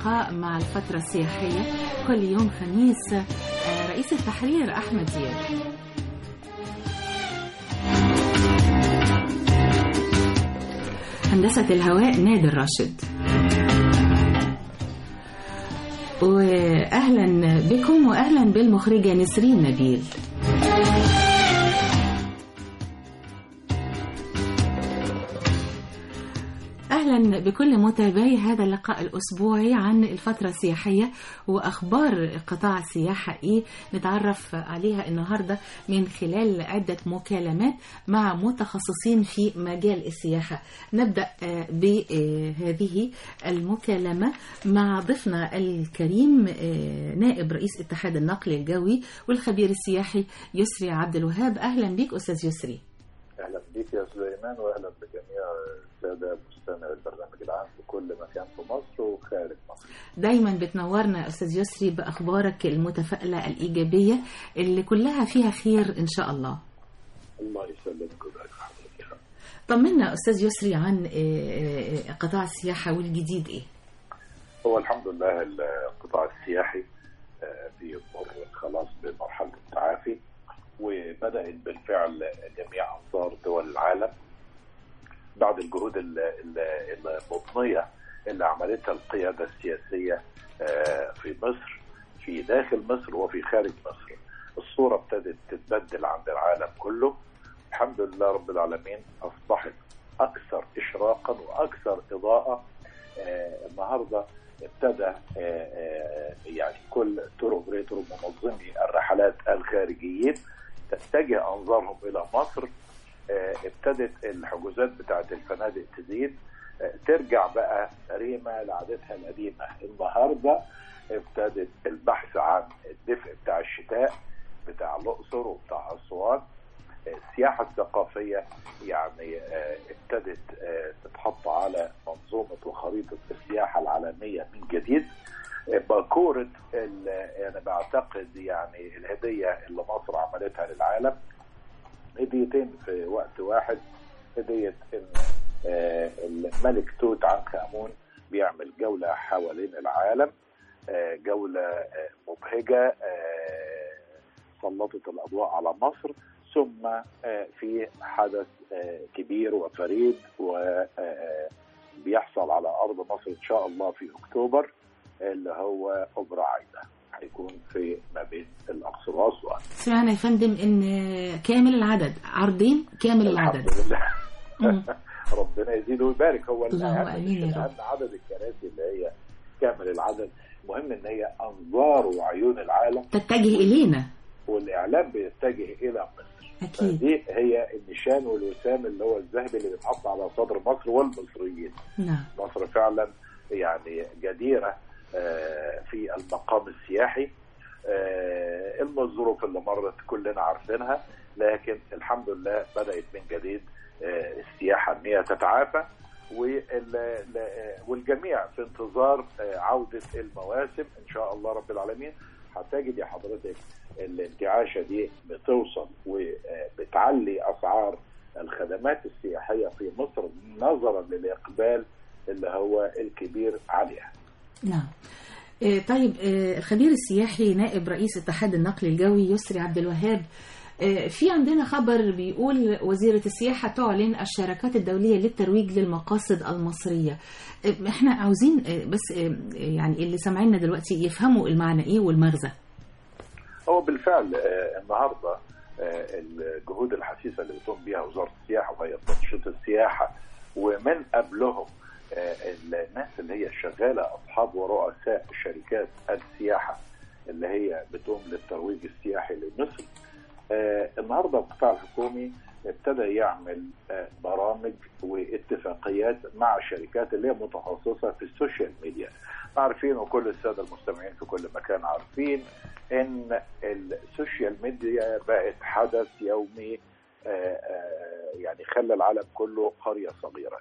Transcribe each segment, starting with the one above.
اللقاء مع الفترة السياحية كل يوم خميس آه، رئيس التحرير أحمد زياد هندسة الهواء نادر راشد وأهلا بكم وأهلا بالمخرجة نسرين نبيل اهلا بكل متابعي هذا اللقاء الاسبوعي عن الفتره السياحيه واخبار قطاع السياحه ايه نتعرف عليها النهارده من خلال عده مكالمات مع متخصصين في مجال السياحه نبدا آه، بهذه المكالمه مع ضيفنا الكريم آه، نائب رئيس اتحاد النقل الجوي والخبير السياحي يسري عبد الوهاب اهلا بك استاذ يسري اهلا بك يا سليمان واهلا بجميع الساده مستمعي البرنامج العام في كل مكان في مصر وخارج مصر. دايما بتنورنا استاذ يسري باخبارك المتفائله الايجابيه اللي كلها فيها خير ان شاء الله الله يسلمك ويبارك في حضرتك يا رب. طمنا استاذ يسري عن آه، آه، قطاع السياحه والجديد ايه هو الحمد لله القطاع السياحي آه، بيمر خلاص بمرحله التعافي وبدات بالفعل جميع انظار دول العالم بعد الجهود ال- ال- المضنيه اللي عملتها القياده السياسيه آه، في مصر في داخل مصر وفي خارج مصر الصوره ابتدت تتبدل عند العالم كله الحمد لله رب العالمين اصبحت اكثر اشراقا واكثر اضاءه آه، النهارده ابتدى آه، آه، يعني كل تور اوبريتور ومنظمي الرحلات الخارجيين تتجه انظارهم الى مصر آه، ابتدت الحجوزات بتاعت الفنادق تزيد آه، ترجع بقى ريما لعادتها القديمه النهارده ابتدت البحث عن الدفء بتاع الشتاء بتاع الاقصر وبتاع اسوان آه، السياحه الثقافيه يعني آه، ابتدت آه، تتحط على منظومه وخريطه السياحه العالميه من جديد آه، باكوره ال- انا بعتقد يعني الهديه اللي مصر عملتها للعالم هديتين في وقت واحد هديه ان آه، الملك توت عنخ امون بيعمل جوله حوالين العالم آه، جوله آه، مبهجه آه، سلطت الاضواء على مصر ثم آه، في حدث آه، كبير وفريد وبيحصل على ارض مصر ان شاء الله في اكتوبر اللي هو اوبرا عايده هيكون في ما بين الاقصر واسوان سمعنا يا فندم ان كامل العدد عرضين كامل العدد الحمد لله مم. ربنا يزيده ويبارك هو اللهم الأهم آمين يا مش رب. الأهم عدد الكراسي اللي هي كامل العدد المهم ان هي انظار وعيون العالم تتجه الينا والاعلام بيتجه الى مصر اكيد دي هي النشان والوسام اللي هو الذهبي اللي بيتحط على صدر مصر والمصريين نعم مصر فعلا يعني جديره آه، في المقام السياحي آه، الظروف اللي مرت كلنا عارفينها لكن الحمد لله بدات من جديد آه، السياحه ان هي تتعافى وال- ل- والجميع في انتظار آه، عوده المواسم ان شاء الله رب العالمين هتجد يا حضرتك الانتعاشه دي بتوصل وبتعلي اسعار الخدمات السياحيه في مصر نظرا للاقبال اللي هو الكبير عليها. نعم آه، طيب آه، الخبير السياحي نائب رئيس اتحاد النقل الجوي يسري عبد الوهاب آه، في عندنا خبر بيقول وزيرة السياحة تعلن الشراكات الدولية للترويج للمقاصد المصرية آه، احنا عاوزين آه، بس آه، يعني اللي سامعيننا دلوقتي يفهموا المعنى ايه والمغزى هو بالفعل آه، النهارده آه، الجهود الحثيثه اللي بتقوم بها وزاره السياحه وهي تنشيط السياحه ومن قبلهم آه، الناس اللي هي شغاله اصحاب ورؤساء شركات السياحه اللي هي بتقوم للترويج السياحي لمصر آه، النهارده القطاع الحكومي ابتدى يعمل آه، برامج واتفاقيات مع شركات اللي هي متخصصه في السوشيال ميديا عارفين وكل الساده المستمعين في كل مكان عارفين ان السوشيال ميديا بقت حدث يومي آه، آه، يعني خلى العالم كله قريه صغيره.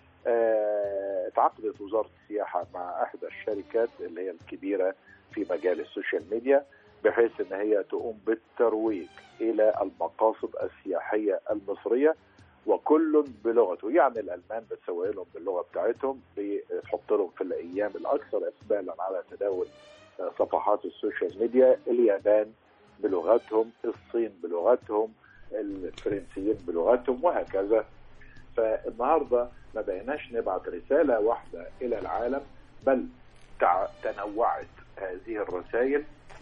آه، اتعاقدت وزاره السياحه مع احدى الشركات اللي هي الكبيره في مجال السوشيال ميديا بحيث ان هي تقوم بالترويج الى المقاصد السياحيه المصريه وكل بلغته يعني الالمان بتسوي لهم باللغه بتاعتهم بتحط لهم في الايام الاكثر اقبالا على تداول آه، صفحات السوشيال ميديا اليابان بلغتهم الصين بلغتهم الفرنسيين بلغتهم وهكذا فالنهارده ما بقيناش نبعت رساله واحده الى العالم بل تع- تنوعت هذه الرسائل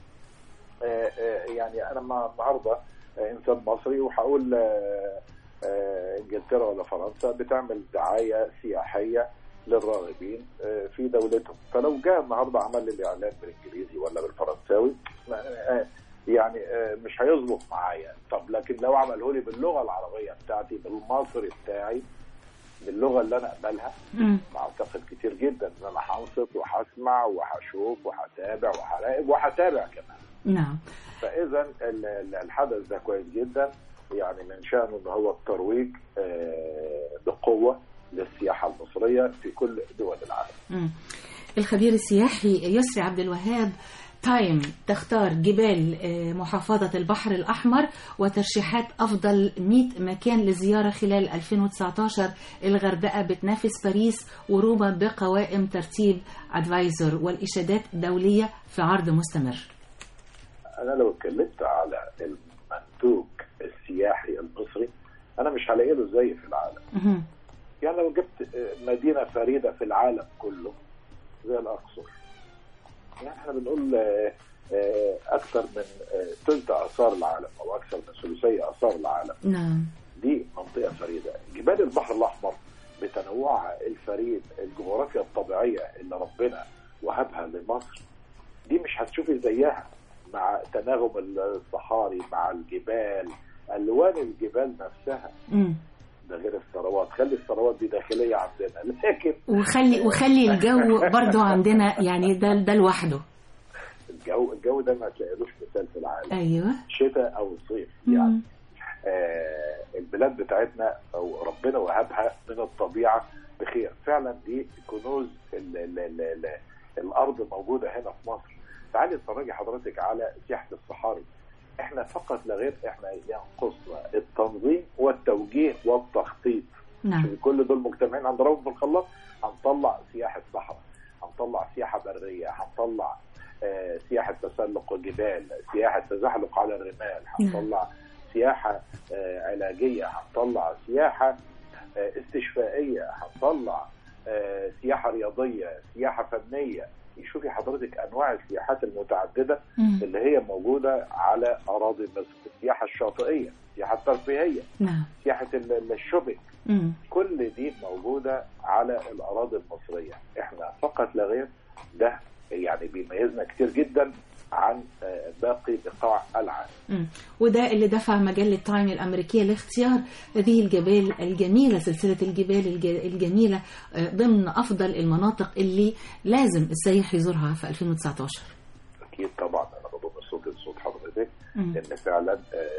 آه، آه، يعني انا ما- النهارده آه، انسان مصري وهقول آه، آه، انجلترا ولا فرنسا بتعمل دعايه سياحيه للراغبين آه، في دولتهم فلو جاء النهارده عمل لي الاعلان بالانجليزي ولا بالفرنساوي آه، يعني آه، مش هيظبط معايا طب لكن لو عمله لي باللغه العربيه بتاعتي بالمصري بتاعي باللغه اللي انا اقبلها مم. اعتقد كتير جدا ان انا هنصت وهسمع وهشوف وهتابع وهراقب وهتابع كمان نعم فاذا ال- ال- الحدث ده كويس جدا يعني من شانه ان هو الترويج آه، بقوه للسياحه المصريه في كل دول العالم. مم. الخبير السياحي يسري عبد الوهاب تايم تختار جبال آه، محافظة البحر الأحمر وترشيحات أفضل 100 مكان للزيارة خلال 2019 الغردقة بتنافس باريس وروما بقوائم ترتيب أدفايزر والإشادات الدولية في عرض مستمر انا لو اتكلمت على المنتوج السياحي المصري انا مش هلاقي له زي في العالم. مهم. يعني لو جبت آه، مدينه فريده في العالم كله زي الاقصر يعني احنا بنقول آه، آه، اكثر من آه، ثلث اثار العالم او اكثر من ثلثي اثار العالم نعم دي منطقه فريده جبال البحر الاحمر بتنوعها الفريد الجغرافيا الطبيعيه اللي ربنا وهبها لمصر دي مش هتشوفي زيها مع تناغم الصحاري مع الجبال الوان الجبال نفسها مم. ده غير الثروات خلي الثروات دي داخليه عندنا لكن وخلي وخلي الجو برضو عندنا يعني ده ده لوحده الجو الجو ده ما تلاقيلوش مثال في العالم ايوه شتاء او صيف يعني مم. آه البلاد بتاعتنا او ربنا وهبها من الطبيعه بخير فعلا دي كنوز ال ال ال ال الارض موجوده هنا في مصر تعالي اتفرجي حضرتك على سياحه الصحاري احنا فقط لا غير احنا ينقصنا التنظيم والتوجيه والتخطيط نعم شوفي كل دول مجتمعين عند رب في الخلاط هنطلع سياحه صحراء هنطلع سياحه بريه هنطلع آه، سياحه تسلق جبال سياحه تزحلق على الرمال هنطلع سياحه آه، علاجيه هنطلع سياحه آه، استشفائيه هنطلع آه، سياحه رياضيه سياحه فنيه شوفي حضرتك انواع السياحات المتعدده مم. اللي هي موجوده على اراضي مصر السياحه الشاطئيه السياحه الترفيهيه نعم سياحه ال- الشوبينج مم. كل دي موجودة على الأراضي المصرية احنا فقط لا غير ده يعني بيميزنا كتير جدا عن آه، باقي بقاع العالم مم. وده اللي دفع مجلة تايم الأمريكية لاختيار هذه الجبال الجميلة سلسلة الجبال الج- الجميلة آه، ضمن أفضل المناطق اللي لازم السياح يزورها في 2019 أكيد طبعا أنا بضم صوت لصوت حضرتك مم. إن فعلا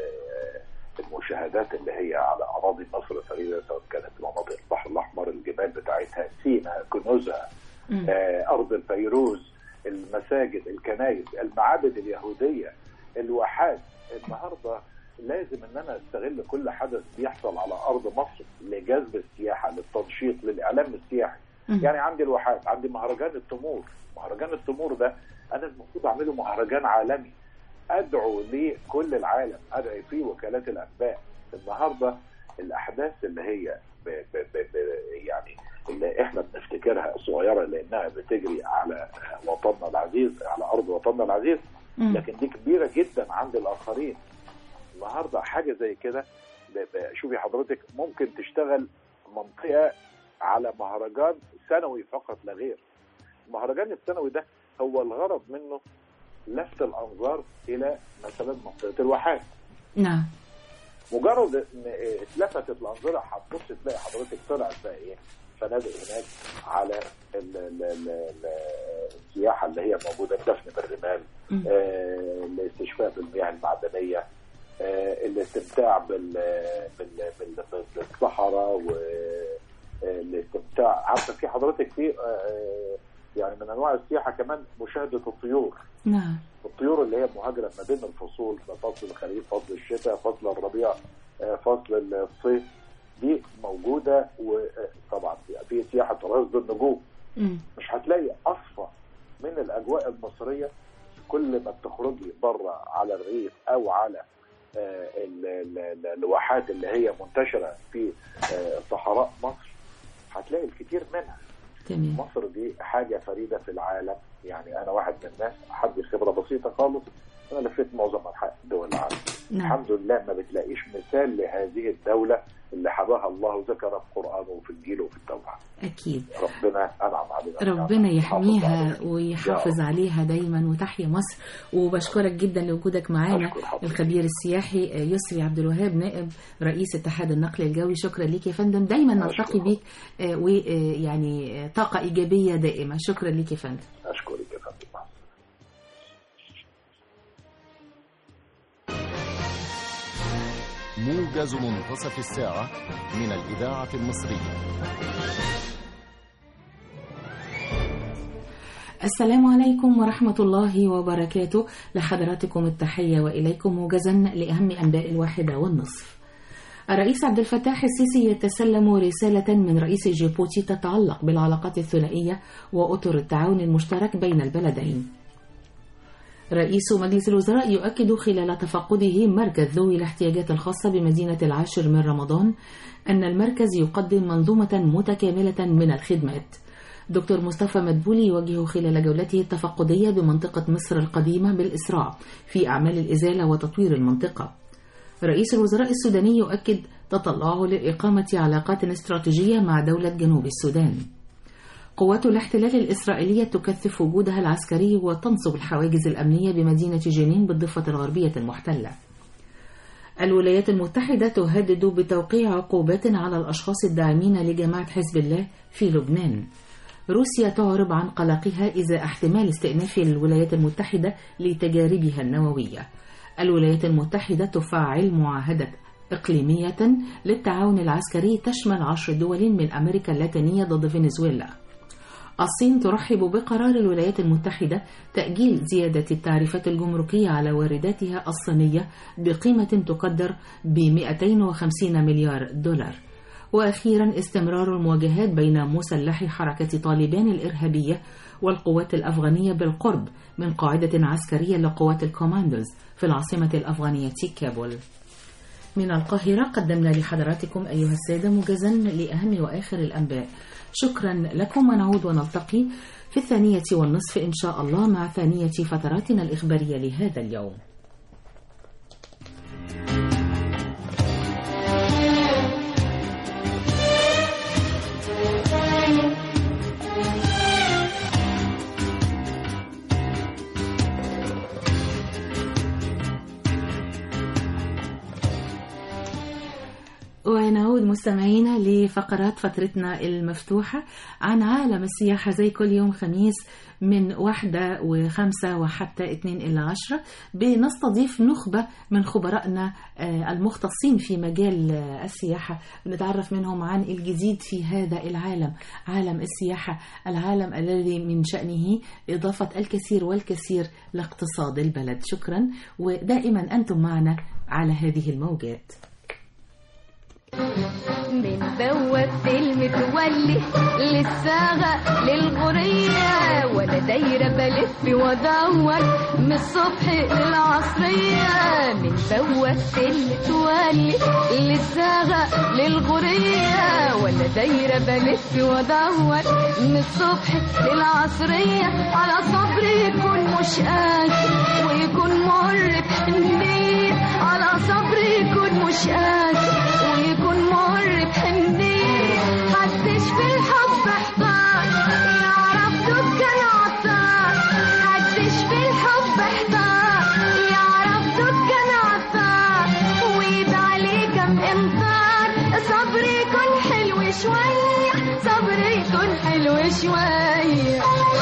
آه، المشاهدات اللي هي على أراضي مصر فريدة سواء كانت مناطق البحر الأحمر الجبال بتاعتها سينا كنوزها مم. آه، أرض الفيروز المساجد الكنائس المعابد اليهودية الواحات النهاردة لازم ان انا استغل كل حدث بيحصل على ارض مصر لجذب السياحه للتنشيط للاعلام السياحي مم. يعني عندي الواحات عندي مهرجان التمور مهرجان التمور ده انا المفروض اعمله مهرجان عالمي ادعو لكل العالم ادعي فيه وكالات الانباء النهارده الاحداث اللي هي ب ب ب ب يعني اللي احنا بنفتكرها صغيره لانها بتجري على وطننا العزيز على ارض وطننا العزيز مم. لكن دي كبيره جدا عند الاخرين النهارده حاجه زي كده ب- ب- شوفي حضرتك ممكن تشتغل منطقه على مهرجان سنوي فقط لا غير المهرجان السنوي ده هو الغرض منه لفت الانظار الى مثلا منطقه الواحات نعم مجرد ان اتلفتت الانظار هتبص تلاقي حضرتك طلعت بقى ايه فنادق هناك على ال ال ال ال السياحه اللي هي موجوده الدفن بالرمال مم. آه، الاستشفاء بالمياه المعدنيه آه، الاستمتاع بال بال- بال- بالصحراء والاستمتاع عارفه في حضرتك في آه، آه، يعني من انواع السياحه كمان مشاهده الطيور نعم الطيور اللي هي مهاجره ما بين الفصول فصل الخريف فصل الشتاء فصل الربيع آه، فصل الصيف دي موجوده وطبعا في سياحه رصد النجوم مم. مش هتلاقي اصفى من الاجواء المصريه كل ما بتخرجي بره على الريف او على آه، ال- ال- ال- الواحات اللي هي منتشره في آه، صحراء مصر هتلاقي الكثير منها تمام مصر دي حاجه فريده في العالم يعني انا واحد من الناس عندي خبره بسيطه خالص انا لفيت معظم انحاء دول العالم نعم الحمد لله ما بتلاقيش مثال لهذه الدوله اللي حباها الله وذكر في قرانه وفي انجيله وفي التوراة أكيد ربنا انعم علينا ربنا يحافظ يحميها علينا. ويحافظ يا عليها دايما وتحيا مصر وبشكرك جدا لوجودك معانا أشكر حضرتك. الخبير السياحي يسري عبد الوهاب نائب رئيس اتحاد النقل الجوي شكرا ليك يا فندم دايما نلتقي أشكر. بيك آه، ويعني آه، طاقة إيجابية دائمة شكرا ليك يا فندم اشكرك يا فندم موجز منتصف الساعة من الإذاعة المصرية السلام عليكم ورحمة الله وبركاته لحضراتكم التحية وإليكم موجزا لأهم أنباء الواحدة والنصف الرئيس عبد الفتاح السيسي يتسلم رسالة من رئيس جيبوتي تتعلق بالعلاقات الثنائية وأطر التعاون المشترك بين البلدين رئيس مجلس الوزراء يؤكد خلال تفقده مركز ذوي الاحتياجات الخاصة بمدينة العاشر من رمضان أن المركز يقدم منظومة متكاملة من الخدمات دكتور مصطفى مدبولي يوجه خلال جولته التفقدية بمنطقة مصر القديمة بالإسراع في أعمال الإزالة وتطوير المنطقة رئيس الوزراء السوداني يؤكد تطلعه لإقامة علاقات استراتيجية مع دولة جنوب السودان قوات الاحتلال الإسرائيلية تكثف وجودها العسكري وتنصب الحواجز الأمنية بمدينة جنين بالضفة الغربية المحتلة الولايات المتحدة تهدد بتوقيع عقوبات على الأشخاص الداعمين لجماعة حزب الله في لبنان روسيا تعرب عن قلقها إذا احتمال استئناف الولايات المتحدة لتجاربها النووية الولايات المتحدة تفعل معاهدة إقليمية للتعاون العسكري تشمل عشر دول من أمريكا اللاتينية ضد فنزويلا الصين ترحب بقرار الولايات المتحدة تأجيل زيادة التعريفات الجمركية على وارداتها الصينية بقيمة تقدر ب 250 مليار دولار وأخيرا استمرار المواجهات بين مسلحي حركة طالبان الإرهابية والقوات الأفغانية بالقرب من قاعدة عسكرية لقوات الكوماندوز في العاصمة الأفغانية كابول من القاهرة قدمنا لحضراتكم أيها السادة موجزا لأهم وآخر الأنباء شكرا لكم ونعود ونلتقي في الثانية والنصف إن شاء الله مع ثانية فتراتنا الإخبارية لهذا اليوم ونعود مستمعينا لفقرات فترتنا المفتوحة عن عالم السياحة زي كل يوم خميس من واحدة وخمسة وحتى اتنين إلى عشرة بنستضيف نخبة من خبرائنا آه، المختصين في مجال آه، السياحة بنتعرف منهم عن الجديد في هذا العالم عالم السياحة العالم الذي من شأنه إضافة الكثير والكثير لاقتصاد البلد شكرا ودائما أنتم معنا على هذه الموجات من بوابة المتولي للساغة للغرية ولا دايرة بلف وادور من الصبح للعصرية من بوابة المتولي للساغة للغرية ولا دايرة بلف وادور من الصبح للعصرية على صبري يكون مش قاسي ويكون مر بحنية على صبري يكون مش قاسي ويكون مر بحنية محدش في الحب احتار يعرف دكان عطار محدش في الحب احتار يعرف دكان عطار ويد عليه كم امطار صبري يكون حلو شوية صبري يكون حلو شوية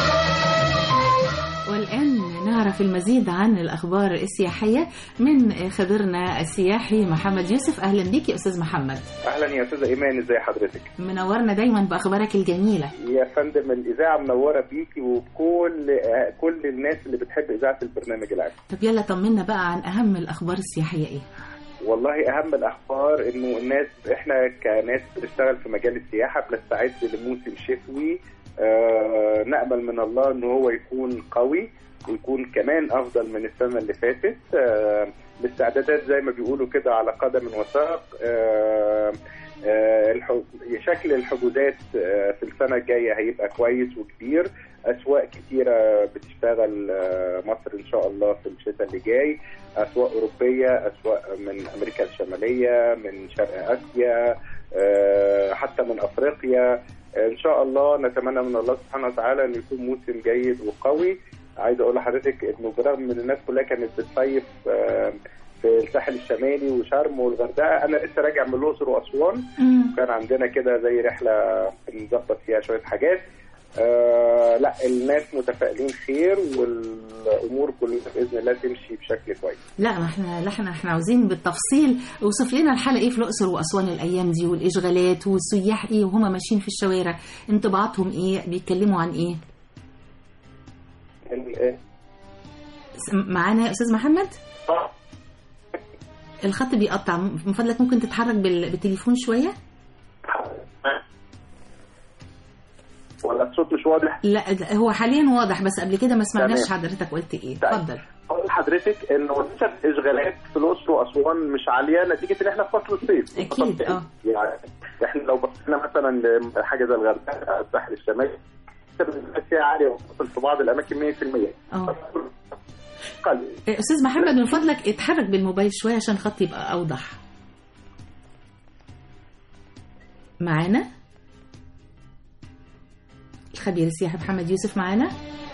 والآن نعرف المزيد عن الأخبار السياحية من خبيرنا السياحي محمد يوسف أهلا بك يا أستاذ محمد اهلا يا استاذه ايمان ازي حضرتك منورنا دايما بأخبارك الجميلة يا فندم الاذاعه منوره بيكي وبكل آه، كل الناس اللي بتحب اذاعه البرنامج العام طب يلا طمنا بقى عن أهم الأخبار السياحية إيه والله اهم الاخبار انه الناس احنا كناس بنشتغل في مجال السياحه بنستعد لموسم شتوي آه نامل من الله ان هو يكون قوي ويكون كمان افضل من السنه اللي فاتت آه الاستعدادات زي ما بيقولوا كده على قدم وساق آه آه الح- شكل الحجوزات آه في السنه الجايه هيبقى كويس وكبير اسواق كتيره بتشتغل آه مصر ان شاء الله في الشتاء اللي جاي اسواق اوروبيه اسواق من امريكا الشماليه من شرق اسيا آه، حتى من افريقيا آه، ان شاء الله نتمنى من الله سبحانه وتعالى انه يكون موسم جيد وقوي عايز اقول لحضرتك انه برغم ان الناس كلها كانت بتصيف آه، في الساحل الشمالي وشرم والغردقه انا لسه راجع من الاقصر واسوان مم. كان عندنا كده زي رحله بنظبط فيها شويه حاجات آه لا الناس متفائلين خير والامور كلها باذن الله تمشي بشكل كويس لا ما احنا لا احنا احنا عاوزين بالتفصيل اوصف لنا الحاله ايه في الاقصر واسوان الايام دي والاشغالات والسياح ايه وهما ماشيين في الشوارع انطباعاتهم ايه بيتكلموا عن ايه ال- س- معانا يا استاذ محمد الخط بيقطع من فضلك ممكن تتحرك بال- بالتليفون شويه ولا الصوت مش واضح لا ده- هو حاليا واضح بس قبل كده ما سمعناش تمام. حضرتك قلت ايه طيب. اتفضل اقول لحضرتك انه نسب الاشغالات في الاقصر واسوان مش عاليه نتيجه ان احنا في فصل الصيف أكيد، آه. يعني احنا لو بصينا مثلا لحاجه زي الغردقه الساحل الشمالي نسب الاشغالات فيها عاليه وتصل في بعض الاماكن 100% اه قل استاذ محمد من فضلك اتحرك بالموبايل شويه عشان الخط يبقى اوضح معانا الخبير السياحي محمد يوسف معانا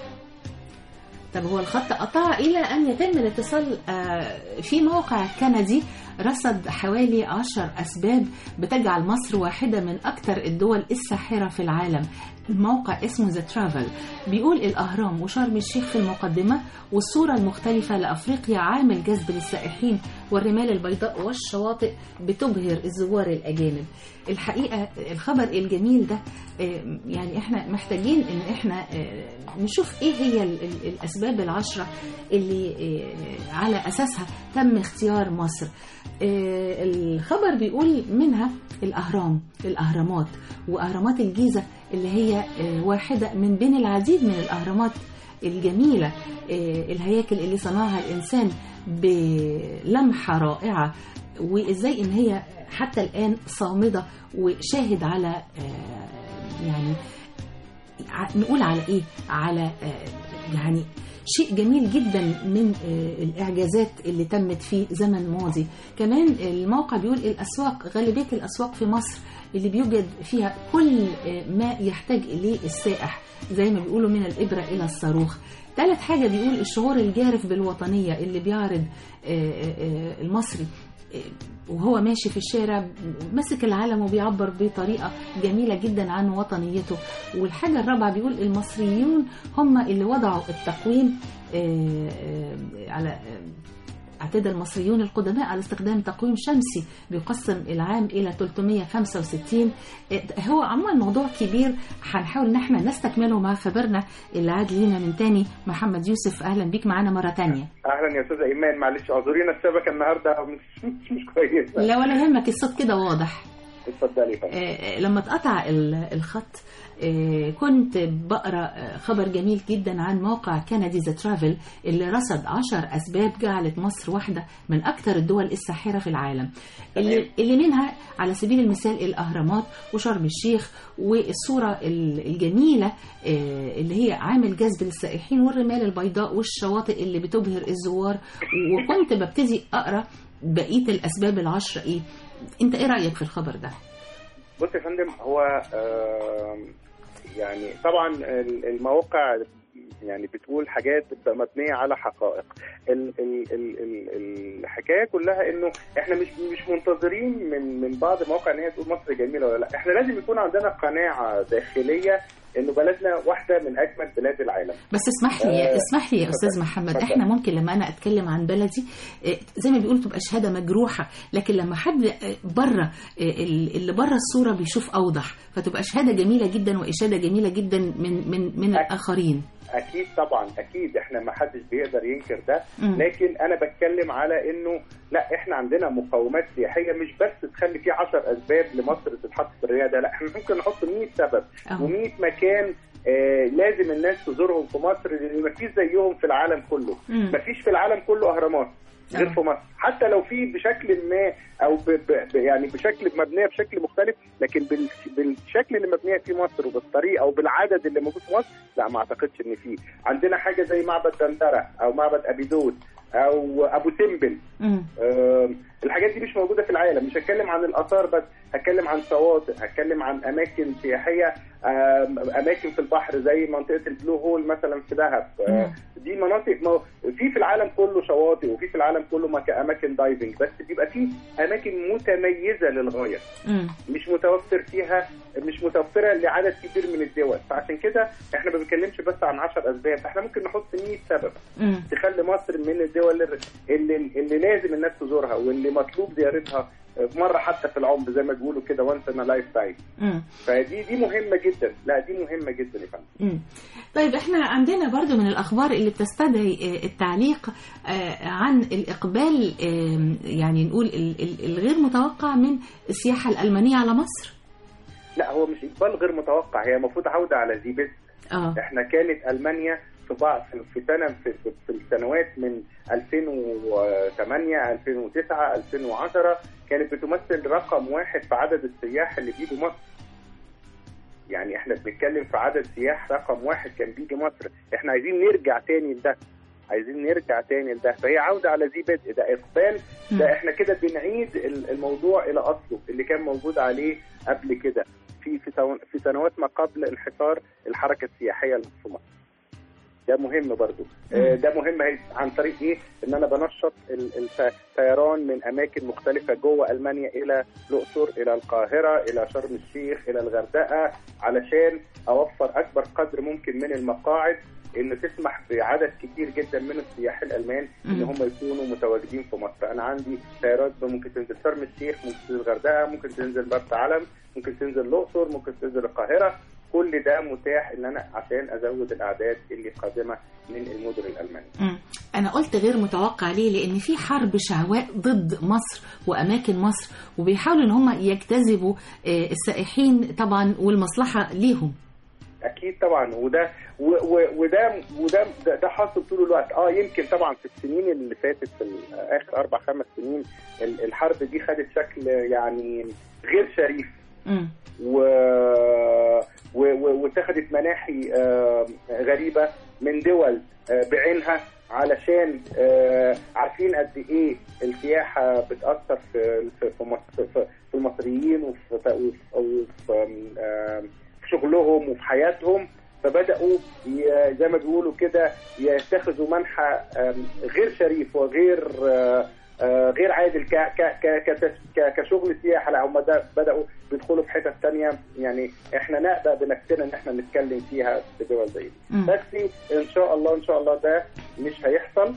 طب هو الخط قطع إلى أن يتم الاتصال آه، في موقع كندي رصد حوالي عشر أسباب بتجعل مصر واحدة من أكثر الدول الساحرة في العالم الموقع اسمه ذا ترافل بيقول الأهرام وشرم الشيخ في المقدمة والصورة المختلفة لأفريقيا عامل جذب للسائحين والرمال البيضاء والشواطئ بتبهر الزوار الأجانب الحقيقة الخبر الجميل ده آه، يعني احنا محتاجين ان احنا آه، نشوف ايه هي ال- ال- الاسباب العشرة اللي آه، على اساسها تم اختيار مصر آه، الخبر بيقول منها الاهرام الاهرامات واهرامات الجيزة اللي هي آه، واحدة من بين العديد من الاهرامات الجميلة آه، الهياكل اللي صنعها الإنسان بلمحة رائعة وإزاي إن هي حتى الآن صامدة وشاهد على آه، يعني ع- نقول على إيه على آه، يعني شيء جميل جدا من آه، الإعجازات اللي تمت في زمن ماضي كمان الموقع بيقول الأسواق غالبية الأسواق في مصر اللي بيوجد فيها كل آه، ما يحتاج إليه السائح زي ما بيقولوا من الإبرة إلى الصاروخ ثالث حاجة بيقول الشعور الجارف بالوطنية اللي بيعرض آه، آه، آه، المصري آه، وهو ماشي في الشارع ماسك العلم وبيعبر بطريقة جميلة جدا عن وطنيته والحاجة الرابعة بيقول المصريون هم اللي وضعوا التقويم آه، آه، على آه، اعتاد المصريون القدماء على استخدام تقويم شمسي بيقسم العام إلى 365 آه، هو عموما موضوع كبير هنحاول ان احنا نستكمله مع خبرنا اللي عاد لينا من تاني محمد يوسف اهلا بيك معانا مرة تانية اهلا يا استاذه ايمان معلش اعذرينا الشبكه النهارده مش مش, مش كويسه لا ولا يهمك الصوت كده واضح اتفضلي يا فندم. آه، لما اتقطع ال- الخط آه، كنت بقرا آه، خبر جميل جدا عن موقع كندي ذا ترافل اللي رصد عشر اسباب جعلت مصر واحده من اكثر الدول الساحره في العالم اللي, اللي منها على سبيل المثال الاهرامات وشرم الشيخ والصوره ال- الجميله آه، اللي هي عامل جذب للسائحين والرمال البيضاء والشواطئ اللي بتبهر الزوار وكنت ببتدي اقرا بقيه الاسباب العشره ايه انت ايه رايك في الخبر ده بص يا فندم هو آم، يعني طبعا ال- المواقع يعني بتقول حاجات بتبقى مبنيه على حقائق ال ال ال ال الحكايه كلها انه احنا مش مش منتظرين من من بعض المواقع ان هي تقول مصر جميله ولا لا احنا لازم يكون عندنا قناعه داخليه انه بلدنا واحده من اجمل بلاد العالم بس اسمح لي آه، اسمح لي يا اتفضل. استاذ محمد اتفضل. احنا ممكن لما انا اتكلم عن بلدي آه، زي ما بيقولوا تبقى شهاده مجروحه لكن لما حد آه، بره آه، اللي بره الصوره بيشوف اوضح فتبقى شهاده جميله جدا واشاده جميله جدا من من من أكيد. الاخرين اكيد طبعا اكيد احنا ما حدش بيقدر ينكر ده مم. لكن انا بتكلم على انه لا احنا عندنا مقومات سياحيه مش بس تخلي في 10 اسباب لمصر تتحط في الرياده لا احنا ممكن نحط 100 سبب أه. و100 مكان آه لازم الناس تزورهم في مصر لان ما فيش زيهم في العالم كله مم. ما فيش في العالم كله اهرامات غير أه. في مصر حتى لو في بشكل ما او ب ب ب يعني بشكل مبنيه بشكل مختلف لكن بال بالشكل اللي مبنيه في مصر وبالطريقه وبالعدد اللي موجود في مصر لا ما اعتقدش ان فيه عندنا حاجه زي معبد دندره او معبد ابيدوس او ابو سمبل مم. آم، الحاجات دي مش موجوده في العالم مش هتكلم عن الاثار بس هتكلم عن شواطئ هتكلم عن اماكن سياحيه آم، اماكن في البحر زي منطقه البلو هول مثلا في دهب آه، مم. دي مناطق مو... في في العالم كله شواطئ وفي في العالم كله مك... اماكن دايفنج بس بيبقى في اماكن متميزه للغايه مم. مش متوفر فيها مش متوفره لعدد كبير من الدول فعشان كده احنا ما بنتكلمش بس عن 10 اسباب احنا ممكن نحط 100 سبب مم. تخلي مصر من الدول اللي, اللي لازم الناس تزورها واللي مطلوب زيارتها مره حتى في العمر زي ما بيقولوا كده وانس ان لايف تايم مم. فدي دي مهمه جدا لا دي مهمه جدا يا فندم مم. طيب احنا عندنا برضو من الاخبار اللي بتستدعي آه، التعليق آه، عن الاقبال آه، يعني نقول ال- ال- الغير متوقع من السياحه الالمانيه على مصر لا هو مش اقبال غير متوقع هي المفروض عوده على ذي بس اه احنا كانت المانيا في بعض في- في سنه في, في, في السنوات من 2008 2009 2010 كانت بتمثل رقم واحد في عدد السياح اللي بيجوا مصر يعني احنا بنتكلم في عدد سياح رقم واحد كان بيجي مصر احنا عايزين نرجع تاني لده عايزين نرجع تاني لده فهي عوده على ذي بدء ده اقبال مم. ده احنا كده بنعيد ال- الموضوع الى اصله اللي كان موجود عليه قبل كده في في سو- في سنوات ما قبل انحصار الحركه السياحيه في مصر ده مهم برضو آه، ده مهم هي- عن طريق ايه ان انا بنشط ال- الف- الطيران من اماكن مختلفه جوه المانيا الى الاقصر الى القاهره الى شرم الشيخ الى الغردقه علشان اوفر اكبر قدر ممكن من المقاعد ان تسمح بعدد كتير جدا من السياح الالمان ان مم. هم يكونوا متواجدين في مصر انا عندي طيارات ممكن تنزل شرم الشيخ ممكن تنزل الغردقه ممكن تنزل مرسى علم ممكن تنزل الاقصر ممكن تنزل القاهره كل ده متاح ان انا عشان ازود الاعداد اللي قادمه من المدن الالمانيه مم. أنا قلت غير متوقع ليه؟ لأن في حرب شعواء ضد مصر وأماكن مصر وبيحاولوا إن هم يجتذبوا آه، السائحين طبعا والمصلحة ليهم. اكيد طبعا وده و و وده وده ده, ده حاصل طول الوقت اه يمكن طبعا في السنين اللي فاتت في ال- اخر اربع خمس سنين ال- الحرب دي خدت شكل يعني غير شريف مم. و و- و- واتخذت مناحي آه، غريبه من دول آه، بعينها علشان آه، عارفين قد ايه السياحه بتاثر في في في مصر- في- في المصريين وفي وفي- وفي آه، في شغلهم وفي حياتهم فبداوا ي- زي ما بيقولوا كده يتخذوا منحى آم، غير شريف وغير آه، آه، غير عادل ك ك ك كتس- ك- كشغل سياحه لا هم ده بداوا بيدخلوا في حتت ثانيه يعني احنا نقبل بنفسنا ان احنا نتكلم فيها في دول زي دي مم. بس ان شاء الله ان شاء الله ده مش هيحصل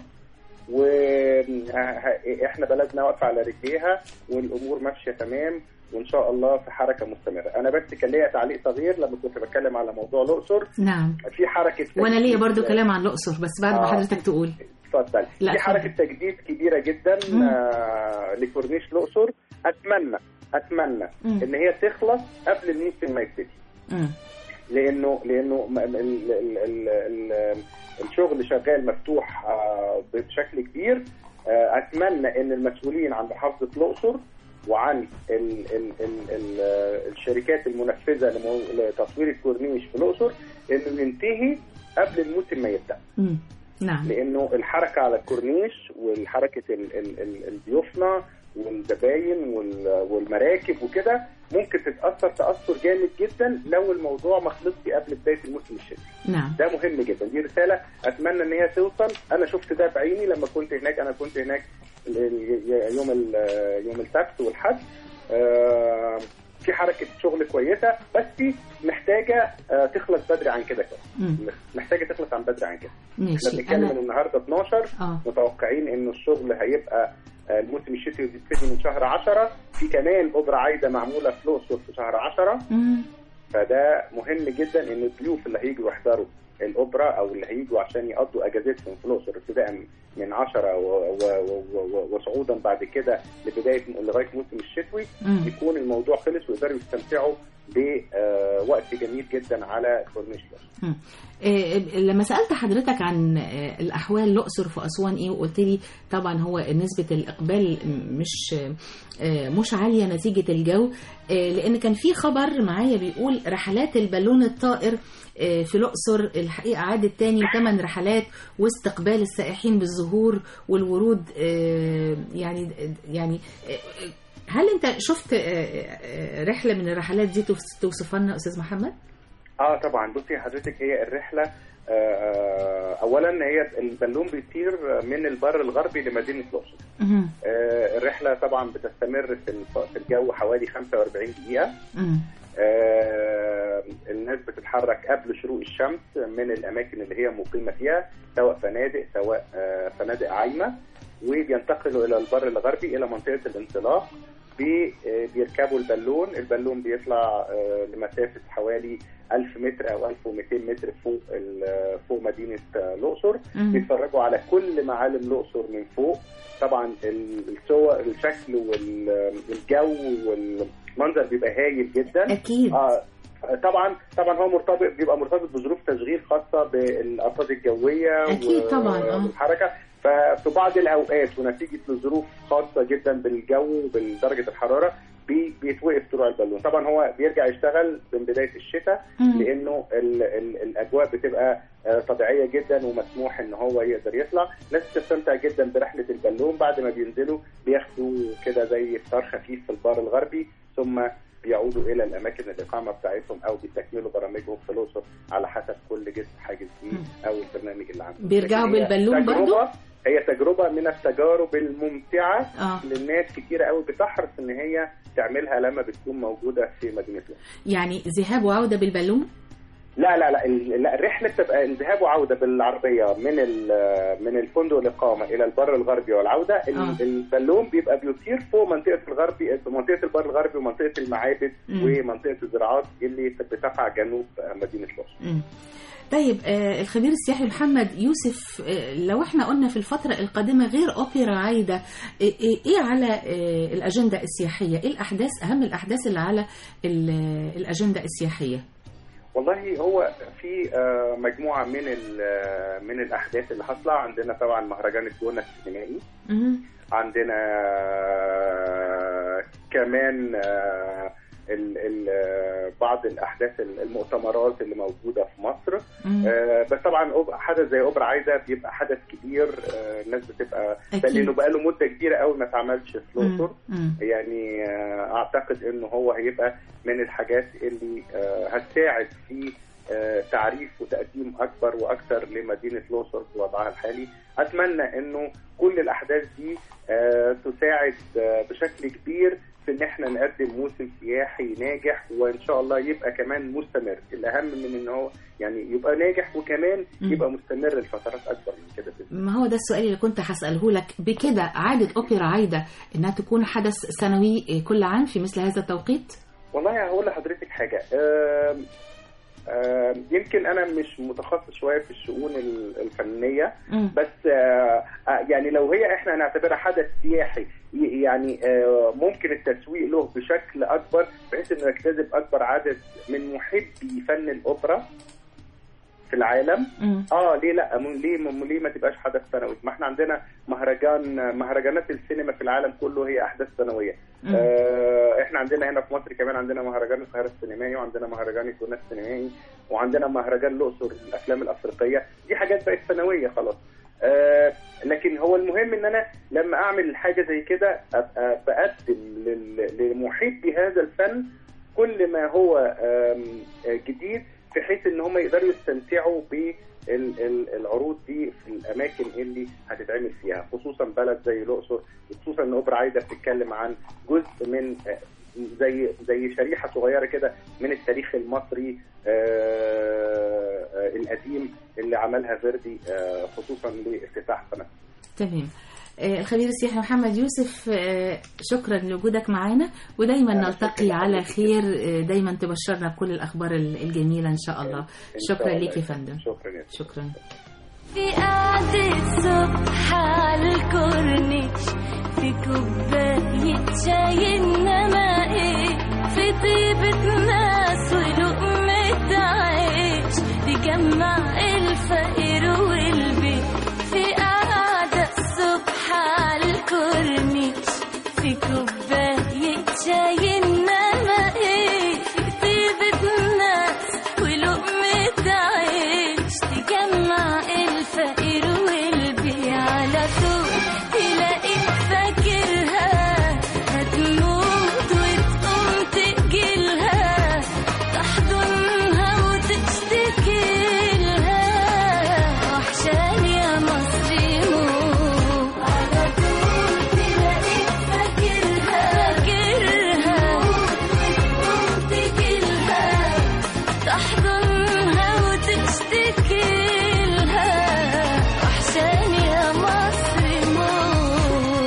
واحنا بلدنا واقفه على رجليها والامور ماشيه تمام وان شاء الله في حركه مستمره انا بس كان ليا تعليق صغير لما كنت بتكلم على موضوع الاقصر نعم في حركه وأنا ليا تجديد- برضو كلام عن الأقصر بس بعد ما آه. حضرتك تقول. اتفضل لا، في اتفضل. حركه تجديد كبيره جدا مم. آه لكورنيش الاقصر اتمنى اتمنى مم. ان هي تخلص قبل الموسم ما يبتدي مم. لانه لانه م- م- ال ال ال ال الشغل شغال مفتوح آه، بشكل كبير آه، اتمنى ان المسؤولين عن محافظه الاقصر وعن ال ال ال ال الشركات المنفذه لمو- لتطوير الكورنيش في الاقصر انه ينتهي قبل الموسم ما يبدا مم. نعم. لانه الحركه على الكورنيش والحركه ال- ال- ال- الضيوفنا والزباين وال- والمراكب وكده ممكن تتاثر تاثر جامد جدا لو الموضوع ما خلصش قبل بدايه الموسم الشتوي نعم. ده مهم جدا دي رساله اتمنى ان هي توصل انا شفت ده بعيني لما كنت هناك انا كنت هناك ال- ال- يوم ال- يوم السبت والحد آه، في حركه شغل كويسه بس محتاجه آه، تخلص بدري عن كده كمان مم. محتاجه تخلص عن بدري عن كده احنا ماشي. بنتكلم ان أنا النهارده 12 آه. متوقعين انه الشغل هيبقى آه، الموسم الشتوي بيبتدي من شهر 10 في كمان اوبرا عايده معموله في الاقصر في شهر 10 مم. فده مهم جدا ان الضيوف اللي هيجوا يحضروا الاوبرا او اللي هيجوا عشان يقضوا اجازتهم في الاقصر ابتداء من 10 و- و- و- وصعودا بعد كده لبدايه لغايه موسم الشتوي مم. يكون الموضوع خلص ويقدروا يستمتعوا بوقت جميل جدا على كورنيش الأقصر. مم. آه، لما سألت حضرتك عن آه، الأحوال الأقصر في أسوان إيه وقلت لي طبعا هو نسبة الإقبال مش آه، مش عالية نتيجة الجو آه، لأن كان في خبر معايا بيقول رحلات البالون الطائر آه، في الأقصر الحقيقة عادت تاني ثمان رحلات واستقبال السائحين بالزهور والورود آه، يعني يعني آه، هل أنت شفت آه، آه، رحلة من الرحلات دي توص- توصفها لنا أستاذ محمد؟ اه طبعا بصي حضرتك هي الرحله آه، آه، اولا هي البالون بيطير من البر الغربي لمدينه الاقصر مهم. آه، الرحله طبعا بتستمر في الف- في الجو حوالي 45 دقيقه مم. آه، الناس بتتحرك قبل شروق الشمس من الاماكن اللي هي مقيمه فيها سواء فنادق سواء آه، فنادق عايمه وبينتقلوا الى البر الغربي الى منطقه الانطلاق بي- آه، بيركبوا البالون البالون بيطلع آه، لمسافه حوالي 1000 متر او 1200 متر فوق ال- فوق مدينه آه، الاقصر مم. بيتفرجوا على كل معالم الاقصر من فوق طبعا ال- الصور الشكل والجو والمنظر بيبقى هايل جدا أكيد اه طبعا طبعا هو مرتبط بيبقى مرتبط بظروف تشغيل خاصه بالارصاد الجويه أكيد طبعاً، آه. والحركه ففي بعض الاوقات ونتيجه لظروف خاصه جدا بالجو وبدرجه الحراره بي- بيتوقف طلوع البالون طبعا هو بيرجع يشتغل من بدايه الشتاء مم. لانه ال ال الاجواء بتبقى آه، طبيعيه جدا ومسموح ان هو يقدر يطلع ناس بتستمتع جدا برحله البالون بعد ما بينزلوا بياخدوا كده زي فطار خفيف في البار الغربي ثم بيعودوا الى الاماكن الاقامه بتاعتهم او بيستكملوا برامجهم في الاقصر على حسب كل جسم حاجز فيه مم. او البرنامج اللي عنده بيرجعوا لكن هي بالبالون تجربة- برضو؟ هي تجربه من التجارب الممتعه اه للناس كتيره قوي بتحرص ان هي تعملها لما بتكون موجوده في مدينه الأقصر. يعني ذهاب وعودة بالبالون لا لا لا ال- لا الرحله بتبقى الذهاب وعوده بالعربيه من ال- من الفندق الاقامه الى البر الغربي والعوده ال- آه. البالون بيبقى بيطير فوق منطقه الغربي منطقه البر الغربي ومنطقه المعابد مم. ومنطقه الزراعات اللي بتقع جنوب مدينه الاقصر مم. طيب آه الخبير السياحي محمد يوسف آه لو احنا قلنا في الفترة القادمة غير أوبرا عايدة آه آه، ايه على آه الأجندة السياحية؟ ايه الأحداث أهم الأحداث اللي على ال- الأجندة السياحية؟ والله هو في آه، مجموعه من ال- آه، من الاحداث اللي حاصله عندنا طبعا مهرجان الجونه السينمائي مم. عندنا آه، كمان آه، ال- ال- آه، بعض الاحداث المؤتمرات اللي موجوده في مصر مم. آه، بس طبعا أوب- حدث زي اوبرا عايده بيبقى حدث كبير آه، الناس بتبقى أكيد. لانه بقى له مده كبيره قوي ما اتعملش في الاقصر مم. يعني آه، اعتقد انه هو هيبقى من الحاجات اللي آه، هتساعد في آه، تعريف وتقديم اكبر واكثر لمدينه الاقصر في وضعها الحالي اتمنى انه كل الاحداث دي آه، تساعد آه، بشكل كبير في ان احنا نقدم موسم سياحي ناجح وان شاء الله يبقى كمان مستمر الاهم من ان هو يعني يبقى ناجح وكمان مم. يبقى مستمر لفترات اكبر من كده بإذن ما هو ده السؤال اللي كنت هسأله لك بكده عادة أوبرا عايدة إنها تكون حدث سنوي آه، كل عام في مثل هذا التوقيت؟ والله هقول لحضرتك حاجة آم، آم، يمكن أنا مش متخصص شوية في الشؤون ال- الفنية مم. بس آه، آه، يعني لو هي إحنا هنعتبرها حدث سياحي ي- يعني آه، ممكن التسويق له بشكل أكبر بحيث إنه يجتذب أكبر عدد من محبي فن الأوبرا في العالم مم. اه ليه لا م- ليه م- ليه ما تبقاش حدث سنوي ما احنا عندنا مهرجان مهرجانات السينما في العالم كله هي احداث سنويه مم. آه احنا عندنا هنا في مصر كمان عندنا مهرجان القاهره السينمائي وعندنا مهرجان الجونه السينمائي وعندنا مهرجان الاقصر للافلام الافريقيه دي حاجات بقت سنويه خلاص آه لكن هو المهم ان انا لما اعمل حاجه زي كده ابقى بقدم لل- لمحبي هذا الفن كل ما هو آم، آه، جديد في حيث ان هم يقدروا يستمتعوا بالعروض دي في الاماكن اللي هتتعمل فيها خصوصا بلد زي الاقصر وخصوصا ان اوبرا عايده بتتكلم عن جزء من آه، زي زي شريحه صغيره كده من التاريخ المصري آه، آه، القديم اللي عملها فيردي آه، خصوصا لافتتاح قناه تمام آه، الخبير السياحي محمد يوسف آه، شكرا لوجودك معنا ودايما أنا نلتقي شكراً على لحضرتك. خير آه، دايما تبشرنا بكل الاخبار ال- الجميله ان شاء الله إن شكرا شاء الله. ليك يا فندم شكرا يا شكرا في قعدة صبح على الكورنيش في كوباية شاي إنما إيه في طيبة ناس ولقمة عيش تجمع الفقير والبيت في قعدة الصبح على الكورنيش في كوباية شاي إنما إيه في طيبة ناس ولقمة عيش تجمع الفقير والبيع على طول تلاقيك فاكرها هتموت وتقوم تجيلها تحضنها وتشتكي لها وحشاني يا مصري موت على طول تلاقيك فاكرها فاكرها وتقوم تجيلها تحضنها وتشتكي لها وحشاني يا مصر موت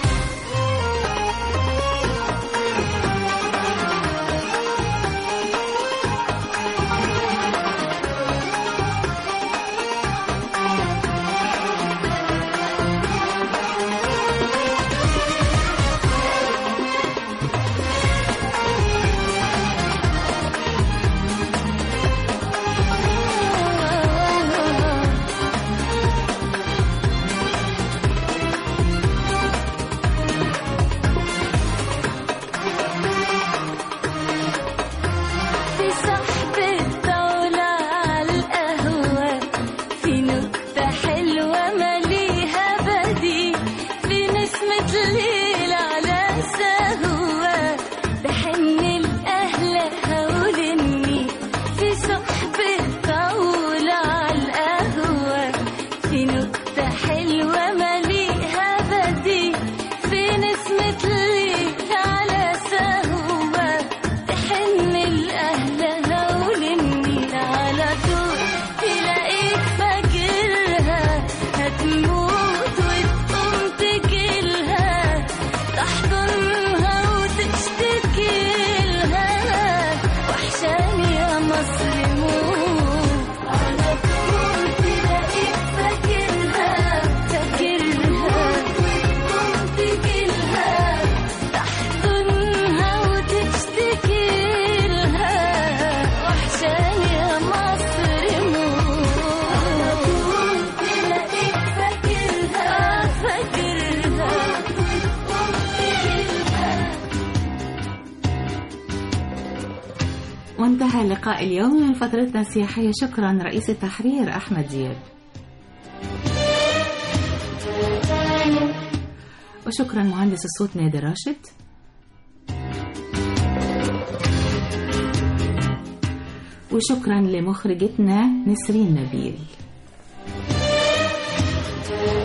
في صحبة طاولة على القهوة في نكتة حلوة مليها بديل في نسمة ليل على سهوة بحن الأهل هول النيل في صحبة طاولة على القهوة في نكتة حلوة مليها بديل في نسمة ليل على سهوة تحن الأهل هول النيل على طول تلاقيك فاكرها هتموت وتقوم تجيلها تحضنها وتشتكي لها وحشاني يا مصر موت على طول تلاقيك فاكرها فاكرها وتقوم تجيلها تحضنها وتشتكي لها وحشاني يا مصر موت على طول تلاقيك فاكرها فاكرها وتقوم تجيلها وانتهى لقاء اليوم من فترتنا السياحية شكرا رئيس التحرير أحمد دياب وشكرا مهندس الصوت نادر راشد وشكرا لمخرجتنا نسرين نبيل